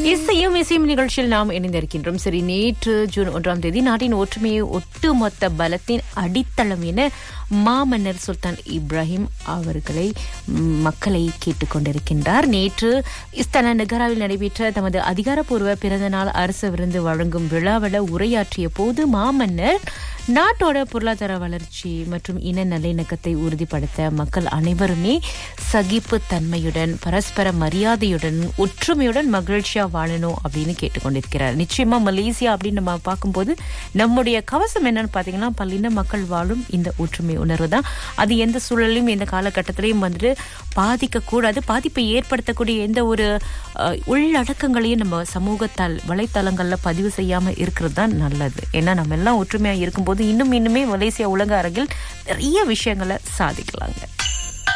இசையும் இசையும் நிகழ்ச்சியில் நாம் இணைந்திருக்கின்றோம் சரி நேற்று ஜூன் ஒன்றாம் தேதி நாட்டின் ஒற்றுமையை ஒட்டுமொத்த பலத்தின் அடித்தளம் என மாமன்னர் சுல்தான் இப்ராஹிம் அவர்களை ம், மக்களை கேட்டுக்கொண்டிருக்கின்றார் நேற்று இஸ்தானா நகராவில் நடைபெற்ற தமது அதிகாரப்பூர்வ பிறந்த நாள் அரசு விருந்து வழங்கும் விழாவில் உரையாற்றிய போது மாமன்னர் நாட்டோட பொருளாதார வளர்ச்சி மற்றும் இன நல்லிணக்கத்தை உறுதிப்படுத்த மக்கள் அனைவருமே சகிப்பு தன்மையுடன் பரஸ்பர மரியாதையுடன் ஒற்றுமையுடன் மகிழ்ச்சியா வாழணும் அப்படின்னு கேட்டுக்கொண்டிருக்கிறார் நிச்சயமா மலேசியா அப்படின்னு நம்ம பார்க்கும்போது நம்முடைய கவசம் என்னன்னு பாத்தீங்கன்னா பல்லின மக்கள் வாழும் இந்த ஒற்றுமை உணர்வு தான் அது எந்த சூழலையும் எந்த காலகட்டத்திலையும் வந்துட்டு பாதிக்க கூடாது பாதிப்பை ஏற்படுத்தக்கூடிய எந்த ஒரு அஹ், உள்ளடக்கங்களையும் நம்ம சமூகத்தால் வலைத்தளங்கள்ல பதிவு செய்யாம இருக்கிறது தான் நல்லது ஏன்னா நம்ம எல்லாம் ஒற்றுமையா இருக்கும்போது இன்னும் இன்னுமே மலேசியா உலக அரங்கில் நிறைய விஷயங்களை சாதிக்கலாங்க